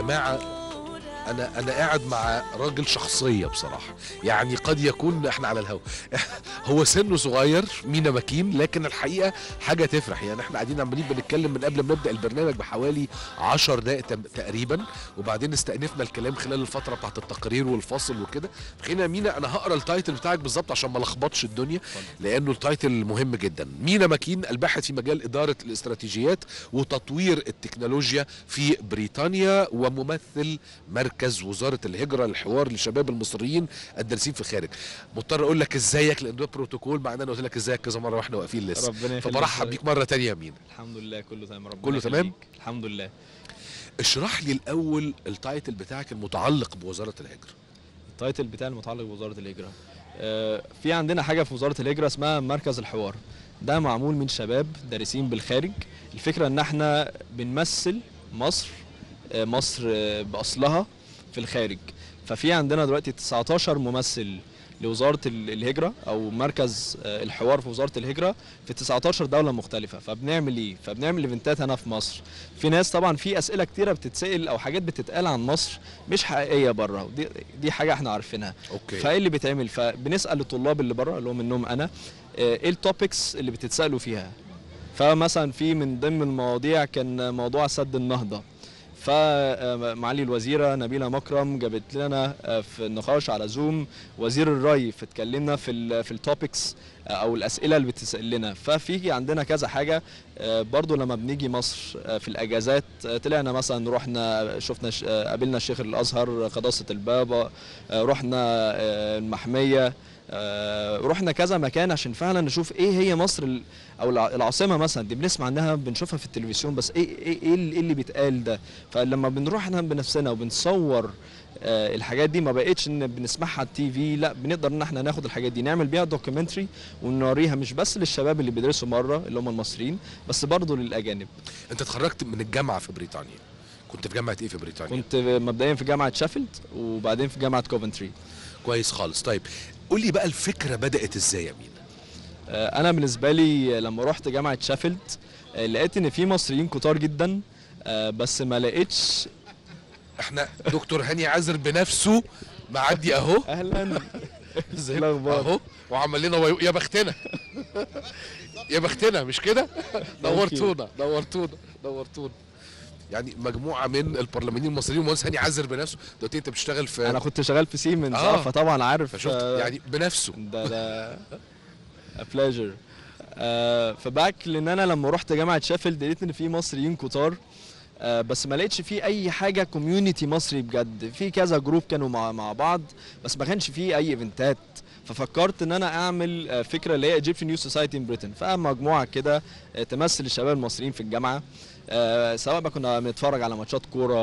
جماعه انا انا قاعد مع راجل شخصيه بصراحه يعني قد يكون احنا على الهوا هو سنه صغير مينا مكين لكن الحقيقه حاجه تفرح يعني احنا قاعدين عمالين بنتكلم من قبل ما نبدا البرنامج بحوالي 10 دقائق تم- تقريبا وبعدين استأنفنا الكلام خلال الفتره بتاعت التقرير والفاصل وكده خلينا مينا انا هقرا التايتل بتاعك بالظبط عشان ما لخبطش الدنيا لانه التايتل مهم جدا مينا مكين الباحث في مجال اداره الاستراتيجيات وتطوير التكنولوجيا في بريطانيا وممثل مركز وزاره الهجره للحوار لشباب المصريين الدارسين في الخارج مضطر اقول لك ازيك لان ده بروتوكول مع ان انا قلت لك ازيك كذا مره واحنا واقفين لسه ربنا يخليك فبرحب بيك مره تانية يا مينا الحمد لله كله تمام ربنا كله تمام؟ يخليك. الحمد لله اشرح لي الاول التايتل بتاعك المتعلق بوزاره الهجره التايتل بتاعي المتعلق بوزاره الهجره آه، في عندنا حاجه في وزاره الهجره اسمها مركز الحوار ده معمول من شباب دارسين بالخارج الفكره ان احنا بنمثل مصر آه، مصر آه، باصلها في الخارج ففي عندنا دلوقتي 19 ممثل لوزاره ال- الهجره او مركز آه، الحوار في وزاره الهجره في 19 دوله مختلفه فبنعمل ايه فبنعمل ايفنتات هنا في مصر في ناس طبعا في اسئله كتيره بتتسال او حاجات بتتقال عن مصر مش حقيقيه بره ودي دي حاجه احنا عارفينها اوكي فايه اللي بيتعمل فبنسال الطلاب اللي بره اللي هم منهم انا آه، ايه التوبكس اللي بتتسالوا فيها فمثلا في من ضمن المواضيع كان موضوع سد النهضه فمعالي الوزيره نبيله مكرم جابت لنا آه، في النقاش على زوم وزير الري فاتكلمنا في ال في التوبكس او الاسئله اللي بتسال لنا ففي عندنا كذا حاجه آه، برضو لما بنيجي مصر آه، في الاجازات آه، طلعنا مثلا رحنا شفنا ش- آه، قابلنا الشيخ الازهر قداسه البابا آه، رحنا آه، المحميه آه، رحنا كذا مكان عشان فعلا نشوف ايه هي مصر ال- او الع- العاصمه مثلا دي بنسمع عنها بنشوفها في التلفزيون بس ايه ايه ايه اللي- إيه اللي بيتقال ده فلما بنروح احنا بنفسنا وبنصور آه، الحاجات دي ما بقتش ان بنسمعها على التي في لا بنقدر ان احنا ناخد الحاجات دي نعمل بيها دوكيومنتري ونوريها مش بس للشباب اللي بيدرسوا بره اللي هم المصريين بس برضه للاجانب انت اتخرجت من الجامعه في بريطانيا كنت في جامعه ايه في بريطانيا كنت مبدئيا في جامعه شيفيلد وبعدين في جامعه كوفنتري كويس خالص طيب قول لي بقى الفكره بدات ازاي يا مينا آه، انا بالنسبه لي لما رحت جامعه شيفيلد آه، لقيت ان في مصريين كتار جدا آه، بس ما لقيتش احنا دكتور هاني عازر بنفسه معدي اهو اهلا ازاي الاخبار اهو وعمل لنا وي... يا بختنا يا بختنا مش كده نورتونا نورتونا نورتونا يعني مجموعه من البرلمانيين المصريين ومهندس هاني عازر بنفسه دلوقتي انت بتشتغل في انا كنت شغال في سيمنز آه. اه فطبعا عارف فشفت آه، يعني بنفسه ده ده بلاجر فباك لان انا لما رحت جامعه شيفيلد لقيت ان في مصريين كتار آه، بس ما لقيتش في اي حاجه كوميونتي مصري بجد في كذا جروب كانوا مع مع بعض بس ما كانش في اي ايفنتات ففكرت ان انا اعمل آه، فكره اللي هي Egyptian Youth Society in Britain فمجموعه كده آه، تمثل الشباب المصريين في الجامعه آه، سواء بقى كنا بنتفرج على ماتشات كوره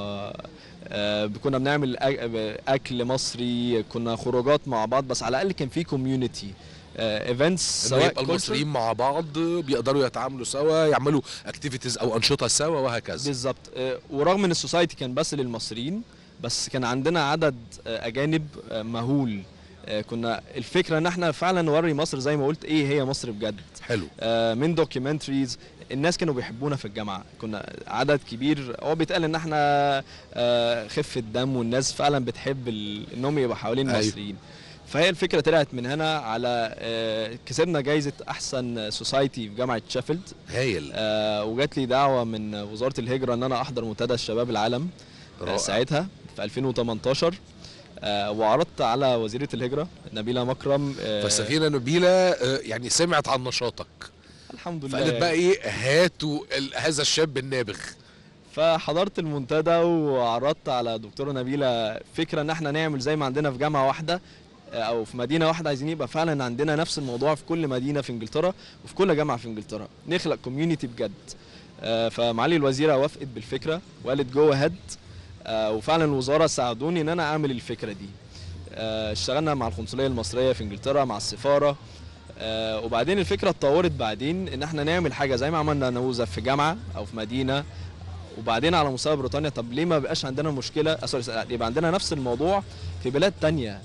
آه، كنا بنعمل أك- اكل مصري كنا خروجات مع بعض بس على الاقل كان في كوميونتي ايفنتس انه سواء يبقى culture- المصريين مع بعض بيقدروا يتعاملوا سوا يعملوا اكتيفيتيز او انشطه سوا وهكذا بالظبط آه، ورغم ان السوسايتي كان بس للمصريين بس كان عندنا عدد آه، اجانب آه، مهول آه، كنا الفكره ان احنا فعلا نوري مصر زي ما قلت ايه هي مصر بجد حلو آه، من دوكيومنتريز الناس كانوا بيحبونا في الجامعه كنا عدد كبير هو بيتقال ان احنا آه، خفه دم والناس فعلا بتحب ال- انهم يبقوا حوالين أيوة. المصريين فهي الفكره طلعت من هنا على آه، كسبنا جائزه احسن سوسايتي في جامعه شيفيلد هايل آه، وجات لي دعوه من وزاره الهجره ان انا احضر منتدى الشباب العالم آه، رائع. ساعتها في 2018 آه، وعرضت على وزيره الهجره نبيله مكرم آه، فالسفينه نبيله آه، يعني سمعت عن نشاطك الحمد لله فقالت بقى ايه هاتوا ال- هذا الشاب النابغ فحضرت المنتدى وعرضت على دكتوره نبيله فكره ان احنا نعمل زي ما عندنا في جامعه واحده آه، او في مدينه واحده عايزين يبقى فعلا عندنا نفس الموضوع في كل مدينه في انجلترا وفي كل جامعه في انجلترا نخلق كوميونتي بجد آه، فمعالي الوزيره وافقت بالفكره وقالت جو هيد وفعلا الوزاره ساعدوني ان انا اعمل الفكره دي آه، اشتغلنا مع القنصليه المصريه في انجلترا مع السفاره آه، وبعدين الفكره اتطورت بعدين ان احنا نعمل حاجه زي ما عملنا نموذج في جامعه او في مدينه وبعدين على مستوى بريطانيا طب ليه ما بقاش عندنا مشكله آه، سوري يبقى عندنا نفس الموضوع في بلاد تانية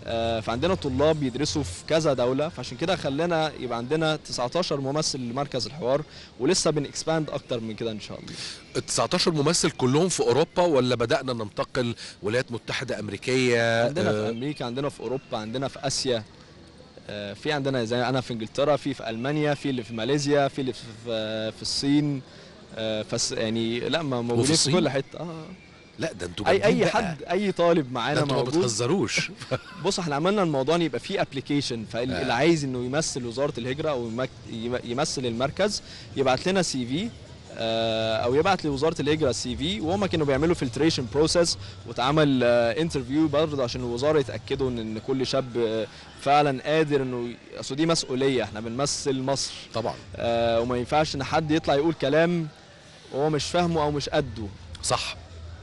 آه، فعندنا طلاب بيدرسوا في كذا دوله فعشان كده خلانا يبقى عندنا 19 ممثل لمركز الحوار ولسه بنكسباند اكتر من كده ان شاء الله ال 19 ممثل كلهم في اوروبا ولا بدانا ننتقل ولايات متحده امريكيه عندنا في آه، امريكا عندنا في اوروبا عندنا في اسيا آه، في عندنا زي انا في انجلترا في في المانيا في اللي في ماليزيا في اللي في في, في الصين آه، فس يعني لا ما موجودين في الصين؟ كل حته اه لا ده انتوا اي جامدين اي بقى. حد اي طالب ده معانا انتوا ما موجود بتهزروش بص احنا عملنا الموضوع ان يبقى فيه ابلكيشن آه. فاللي عايز انه يمثل وزاره الهجره او يمك- يم- يمثل المركز يبعت لنا سي في او يبعت لوزاره الهجره سي في وهم كانوا بيعملوا فلتريشن بروسيس واتعمل انترفيو برضه عشان الوزاره يتاكدوا ان إن كل شاب آه، فعلا قادر انه ي- اصل دي مسؤوليه احنا بنمثل مصر طبعا آه، وما ينفعش ان حد يطلع يقول كلام وهو مش فاهمه او مش قده صح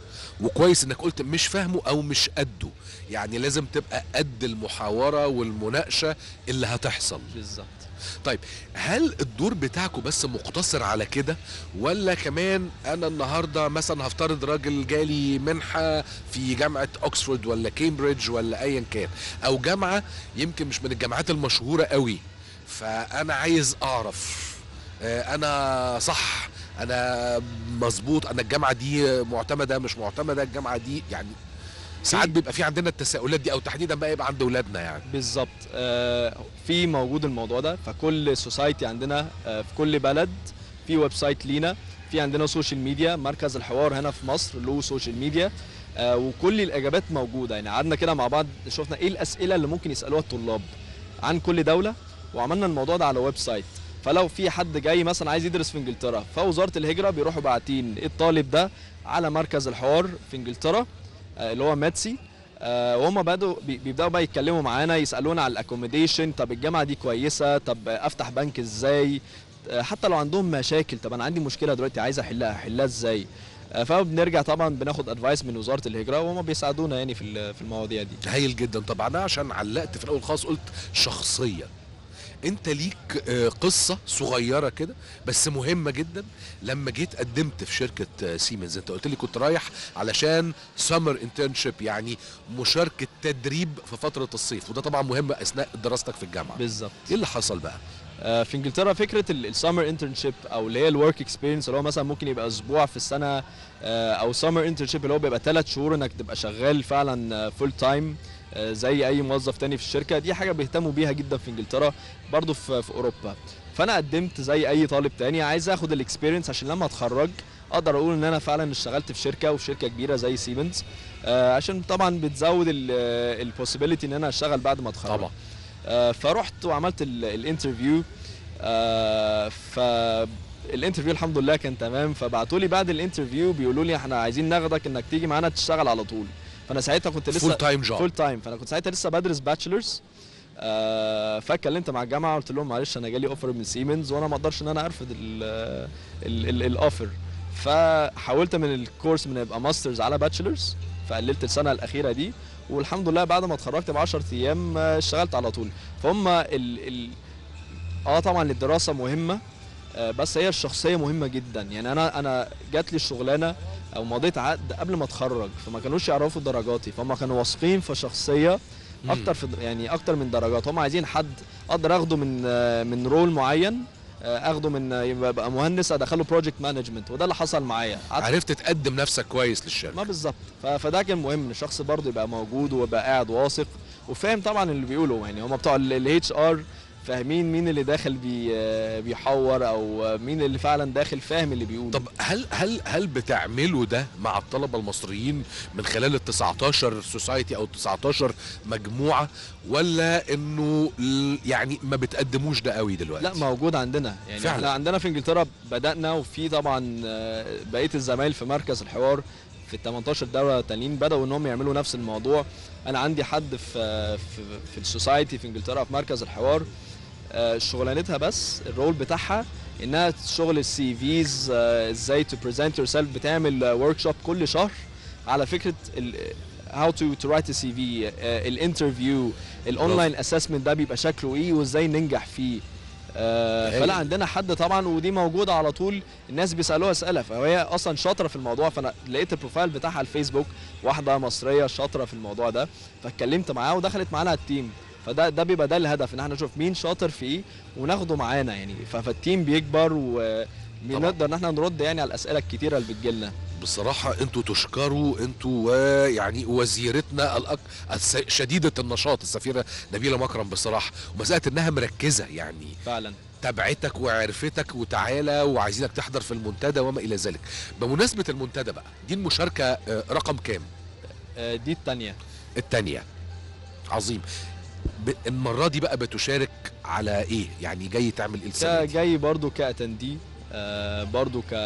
وكويس انك قلت مش فاهمه او مش قده يعني لازم تبقى قد المحاوره والمناقشه اللي هتحصل بالظبط طيب هل الدور بتاعكم بس مقتصر على كده ولا كمان انا النهارده مثلا هفترض راجل جالي منحه في جامعه اوكسفورد ولا كامبريدج ولا ايا كان او جامعه يمكن مش من الجامعات المشهوره قوي فانا عايز اعرف آه، انا صح انا مظبوط انا الجامعه دي معتمده مش معتمده الجامعه دي يعني ساعات بيبقى في عندنا التساؤلات دي او تحديدا بقى يبقى عند اولادنا يعني بالظبط آه، في موجود الموضوع ده فكل سوسايتي عندنا آه، في كل بلد في ويب سايت لينا في عندنا سوشيال ميديا مركز الحوار هنا في مصر له سوشيال ميديا آه، وكل الاجابات موجوده يعني قعدنا كده مع بعض شفنا ايه الاسئله اللي ممكن يسالوها الطلاب عن كل دوله وعملنا الموضوع ده على ويب سايت فلو في حد جاي مثلا عايز يدرس في انجلترا فوزاره الهجره بيروحوا باعتين الطالب ده على مركز الحوار في انجلترا آه، اللي هو ماتسي آه، وهم بدوا بي- بيبداوا بقى يتكلموا معانا يسالونا على الاكوموديشن طب الجامعه دي كويسه طب افتح بنك ازاي آه، حتى لو عندهم مشاكل طب انا عندي مشكله دلوقتي عايز احلها احلها ازاي آه، فبنرجع طبعا بناخد ادفايس من وزاره الهجره وهم بيساعدونا يعني في ال- في المواضيع دي هايل جدا طبعا انا عشان علقت في الاول خالص قلت شخصيه انت ليك آه، قصه صغيره كده بس مهمه جدا لما جيت قدمت في شركه آه، سيمنز انت قلت لي كنت رايح علشان سمر انترنشيب يعني مشاركه تدريب في فتره الصيف وده طبعا مهم اثناء دراستك في الجامعه بالظبط ايه اللي حصل بقى آه، في انجلترا فكره السمر انترنشيب او اللي هي الورك اكسبيرينس اللي هو مثلا ممكن يبقى اسبوع في السنه آه، او سمر انترنشيب اللي هو بيبقى ثلاث شهور انك تبقى شغال فعلا فول تايم زي اي موظف تاني في الشركه دي حاجه بيهتموا بيها جدا في انجلترا برضو في, في اوروبا فانا قدمت زي اي طالب تاني عايز اخد الاكسبيرينس عشان لما اتخرج اقدر اقول ان انا فعلا اشتغلت في شركه وفي شركه كبيره زي سيمنز آه، عشان طبعا بتزود البوسيبيليتي ان انا اشتغل بعد ما اتخرج طبعا آه، فرحت وعملت ال- الانترفيو آه، ف الانترفيو الحمد لله كان تمام فبعتوا لي بعد الانترفيو بيقولوا لي احنا عايزين ناخدك انك تيجي معانا تشتغل على طول فانا ساعتها كنت لسه فول تايم جوب فول تايم فانا كنت ساعتها لسه بدرس باتشلرز آه فاتكلمت مع الجامعه قلت لهم معلش انا جالي اوفر من سيمنز وانا ما اقدرش ان انا ارفض الاوفر فحاولت من الكورس من يبقى ماسترز على باتشلرز فقللت السنه الاخيره دي والحمد لله بعد ما اتخرجت ب 10 ايام آه، اشتغلت على طول فهم ال ال اه طبعا الدراسه مهمه آه، بس هي الشخصيه مهمه جدا يعني انا انا جات لي الشغلانه او مضيت عقد قبل ما اتخرج فما كانوش يعرفوا درجاتي فهم كانوا واثقين في شخصيه مم. اكتر في يعني اكتر من درجات هم عايزين حد اقدر اخده من آه، من رول معين آه، اخده من آه، يبقى يبقى مهندس ادخله بروجكت مانجمنت وده اللي حصل معايا قعدت عرفت تقدم نفسك كويس للشركه ما بالظبط ف- فده كان مهم ان الشخص برضه يبقى موجود ويبقى قاعد واثق وفاهم طبعا اللي بيقوله يعني هم بتوع الاتش ار فاهمين مين اللي داخل بي آه، بيحور او آه، مين اللي فعلا داخل فاهم اللي بيقوله طب هل هل هل بتعملوا ده مع الطلبه المصريين من خلال ال 19 سوسايتي او 19 مجموعه ولا انه ل- يعني ما بتقدموش ده قوي دلوقتي؟ لا موجود عندنا يعني فعلا. احنا عندنا في انجلترا بدانا وفي طبعا آه، بقيه الزمايل في مركز الحوار في ال 18 دوله تانيين بداوا ان هم يعملوا نفس الموضوع انا عندي حد في في, في السوسايتي في انجلترا في مركز الحوار آه، شغلانتها بس الرول بتاعها انها شغل السي فيز ازاي تو بريزنت يور سيلف بتعمل ورك شوب كل شهر على فكره هاو تو تو رايت سي في الانترفيو الاونلاين اسسمنت ده بيبقى شكله ايه وازاي ننجح فيه آه، هايل. فلا عندنا حد طبعا ودي موجوده على طول الناس بيسالوها اسئله فهي اصلا شاطره في الموضوع فانا لقيت البروفايل بتاعها على الفيسبوك واحده مصريه شاطره في الموضوع ده فاتكلمت معاها ودخلت معانا على التيم فده ده بيبقى ده الهدف ان احنا نشوف مين شاطر في ايه وناخده معانا يعني ف- فالتيم بيكبر ونقدر ان احنا نرد يعني على الاسئله الكتيره اللي بتجيلنا بصراحة انتوا تشكروا انتوا ويعني وزيرتنا الأك... الس... شديدة النشاط السفيرة نبيلة مكرم بصراحة ومسألة انها مركزة يعني فعلا تبعتك وعرفتك وتعالى وعايزينك تحضر في المنتدى وما الى ذلك بمناسبة المنتدى بقى دي المشاركة آه، رقم كام آه، دي التانية التانية عظيم ب... المرة دي بقى بتشارك على ايه يعني جاي تعمل ايه السنة كا- دي؟ جاي برضو كاتندي آه، برضو ك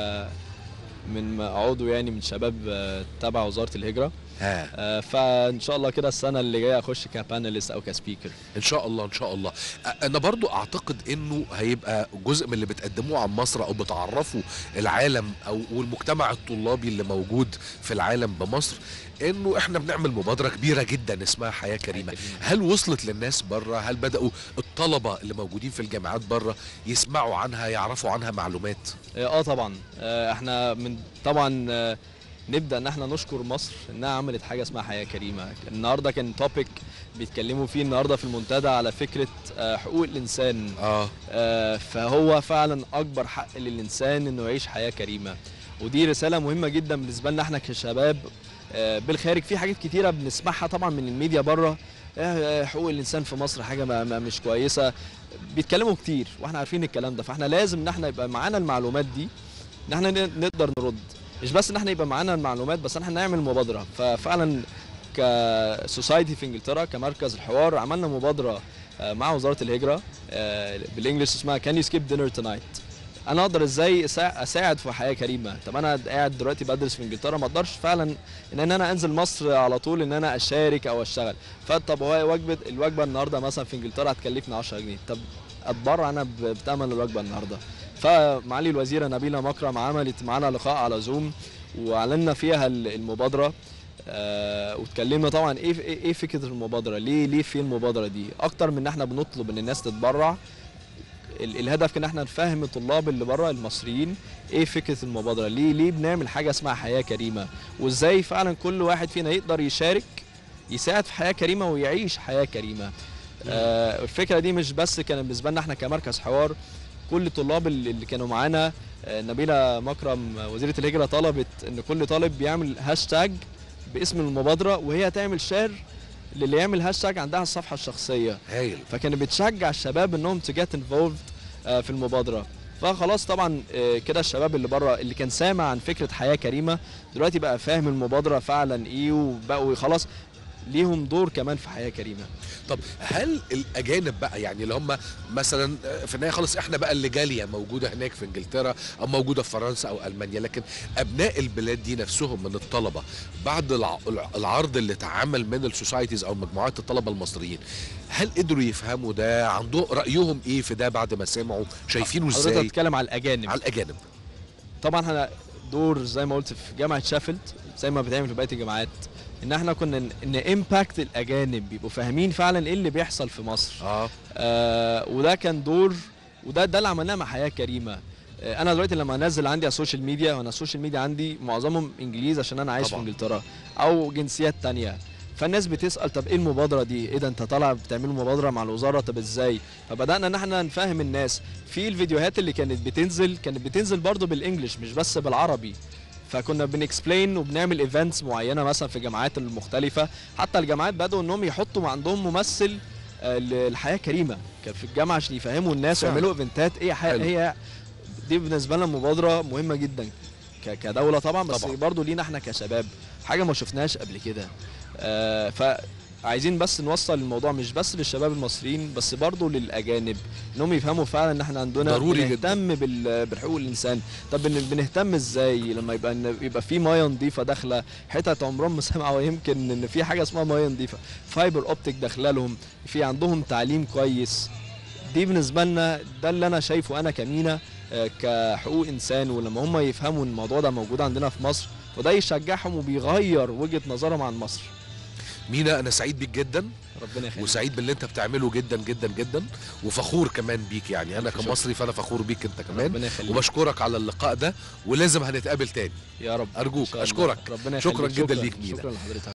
من عضو يعني من شباب آه، تبع وزاره الهجره ها آه، فان شاء الله كده السنه اللي جايه اخش كباناليست او كسبيكر ان شاء الله ان شاء الله أ- انا برضو اعتقد انه هيبقى جزء من اللي بتقدموه عن مصر او بتعرفوا العالم او والمجتمع الطلابي اللي موجود في العالم بمصر انه احنا بنعمل مبادره كبيره جدا اسمها حياه كريمه هل وصلت للناس بره هل بداوا الطلبه اللي موجودين في الجامعات بره يسمعوا عنها يعرفوا عنها معلومات اه آه طبعا آه، احنا من طبعا آه، نبدا ان احنا نشكر مصر انها عملت حاجه اسمها حياه كريمه النهارده كان توبيك بيتكلموا فيه النهارده في المنتدى على فكره آه، حقوق الانسان اه آه، فهو فعلا اكبر حق للانسان انه يعيش حياه كريمه ودي رساله مهمه جدا بالنسبه لنا احنا كشباب آه، بالخارج في حاجات كتيره بنسمعها طبعا من الميديا بره آه، حقوق الانسان في مصر حاجه ما ما مش كويسه بيتكلموا كتير واحنا عارفين الكلام ده فاحنا لازم ان احنا يبقى معانا المعلومات دي ان احنا ن- نقدر نرد مش بس ان احنا يبقى معانا المعلومات بس ان احنا نعمل مبادره ففعلا كسوسايتي في انجلترا كمركز الحوار عملنا مبادره آه، مع وزاره الهجره آه، بالانجلش اسمها كان يو سكيب دينر تونايت انا اقدر ازاي أسا- اساعد في حياه كريمه طب انا قاعد دلوقتي بدرس في انجلترا ما اقدرش فعلا ان انا انزل مصر على طول ان انا اشارك او اشتغل فطب هو وجبه الوجبه النهارده مثلا في انجلترا هتكلفني 10 جنيه طب اتبرع انا ب- بثمن الوجبه النهارده فمعالي الوزيره نبيله مكرم عملت معانا لقاء على زوم واعلنا فيها ال- المبادره آه واتكلمنا طبعا ايه ايه إيه فكره المبادره ليه ليه في المبادره دي اكتر من ان احنا بنطلب ان الناس تتبرع ال- الهدف كان احنا نفهم الطلاب اللي بره المصريين ايه فكره المبادره ليه ليه بنعمل حاجه اسمها حياه كريمه وازاي فعلا كل واحد فينا يقدر يشارك يساعد في حياه كريمه ويعيش حياه كريمه آه الفكره دي مش بس كانت بالنسبه لنا احنا كمركز حوار كل الطلاب اللي اللي كانوا معانا آه، نبيله مكرم آه، وزيره الهجره طلبت ان كل طالب بيعمل هاشتاج باسم المبادره وهي تعمل شير للي يعمل هاشتاج عندها الصفحه الشخصيه هايل فكانت بتشجع الشباب انهم تو جيت انفولفد في المبادره فخلاص طبعا آه، كده الشباب اللي بره اللي كان سامع عن فكره حياه كريمه دلوقتي بقى فاهم المبادره فعلا ايه وبقوا خلاص ليهم دور كمان في حياه كريمه طب هل الاجانب بقى يعني اللي هم مثلا في النهايه خالص احنا بقى اللي جاليه موجوده هناك في انجلترا او موجوده في فرنسا او المانيا لكن ابناء البلاد دي نفسهم من الطلبه بعد الع- الع- العرض اللي اتعمل من السوسايتيز او مجموعات الطلبه المصريين هل قدروا يفهموا ده عندهم رايهم ايه في ده بعد ما سمعوا شايفينه حضرتك ازاي بتتكلم على الاجانب على الاجانب طبعا احنا دور زي ما قلت في جامعه شيفيلد زي ما بتعمل في بقيه الجامعات ان احنا كنا ن- ان امباكت الاجانب يبقوا فاهمين فعلا ايه اللي بيحصل في مصر اه آه وده كان دور وده ده اللي عملناه مع حياه كريمه آه انا دلوقتي لما انزل عندي على السوشيال ميديا وانا السوشيال ميديا عندي معظمهم انجليزي عشان انا عايش طبعاً. في انجلترا او جنسيات تانية فالناس بتسال طب ايه المبادره دي ايه ده انت طالع بتعملوا مبادره مع الوزاره طب ازاي فبدانا ان احنا نفهم الناس في الفيديوهات اللي كانت بتنزل كانت بتنزل برضو بالانجلش مش بس بالعربي فكنا بنكسبلين وبنعمل ايفنتس معينه مثلا في الجامعات المختلفه حتى الجامعات بداوا انهم يحطوا عندهم ممثل آه، للحياه كريمه كان في الجامعه عشان يفهموا الناس فعلا. ويعملوا ايفنتات ايه حي... حلو. هي دي بالنسبه لنا مبادره مهمه جدا ك... كدوله طبعا بس طبعاً. برضه لينا احنا كشباب حاجه ما شفناش قبل كده آه فعايزين بس نوصل الموضوع مش بس للشباب المصريين بس برضه للاجانب انهم يفهموا فعلا ان احنا عندنا ضروري جداً. بنهتم بال... بحقوق الانسان طب بن... بنهتم ازاي لما يبقى إن يبقى في ميه نظيفه داخله حتت عمرهم ما سمعوا يمكن ان في حاجه اسمها ميه نظيفه فايبر اوبتيك داخله لهم في عندهم تعليم كويس دي بالنسبه لنا ده اللي انا شايفه انا كمينا آه، كحقوق انسان ولما هم يفهموا ان الموضوع ده موجود عندنا في مصر فده يشجعهم وبيغير وجهه نظرهم عن مصر مينا انا سعيد بيك جدا ربنا يخليك وسعيد باللي انت بتعمله جدا جدا جدا وفخور كمان بيك يعني انا شكرا. كمصري فانا فخور بيك انت كمان ربنا يخليك وبشكرك على اللقاء ده ولازم هنتقابل تاني يا رب أرجوك، إن شاء الله. أشكرك. ربنا شكراً يخليك. جداً ليك مينا. شكرا لحضرتك